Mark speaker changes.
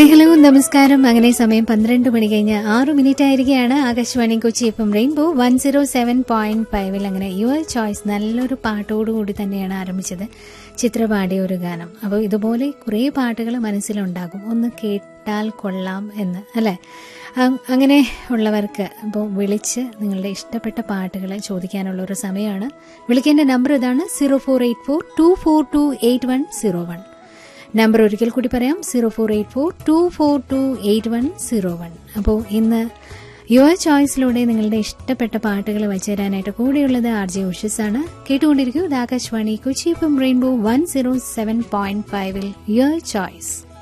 Speaker 1: hi hello നമസ്കാരം അങ്ങനെ സമയം പന്ത്രണ്ട് മണി കഴിഞ്ഞ് ആറ് മിനിറ്റ് ആയിരിക്കുകയാണ് ആകാശവാണി കൊച്ചി ഇപ്പം rainbow one zero seven point ഫൈവിൽ അങ്ങനെ യുവർ ചോയ്സ് നല്ലൊരു പാട്ടോടുകൂടി തന്നെയാണ് ആരംഭിച്ചത് ചിത്ര പാടിയ ഒരു ഗാനം അപ്പോൾ ഇതുപോലെ കുറേ പാട്ടുകൾ മനസ്സിലുണ്ടാകും ഒന്ന് കേട്ടാൽ കൊള്ളാം എന്ന് അല്ലേ അ- അങ്ങനെ ഉള്ളവർക്ക് അപ്പോൾ വിളിച്ച് നിങ്ങളുടെ ഇഷ്ടപ്പെട്ട പാട്ടുകൾ ചോദിക്കാനുള്ള ഒരു സമയമാണ് വിളിക്കേണ്ട നമ്പർ ഇതാണ് zero four eight four two four two eight one zero one number ഒരിക്കൽ കൂടി പറയാം zero four eight four two four two eight one zero one അപ്പോൾ ഇന്ന് യുവർ ചോയ്സിലൂടെ നിങ്ങളുടെ ഇഷ്ടപ്പെട്ട പാട്ടുകൾ വച്ചുതരാനായിട്ട് കൂടെയുള്ളത് ആർ ജെ ഉഷസ് ആണ് കേട്ടുകൊണ്ടിരിക്കൂ ഇത് Akashvani Kochi F M rainbow one zero seven point ഫൈവിൽ യുവർ ചോയ്സ്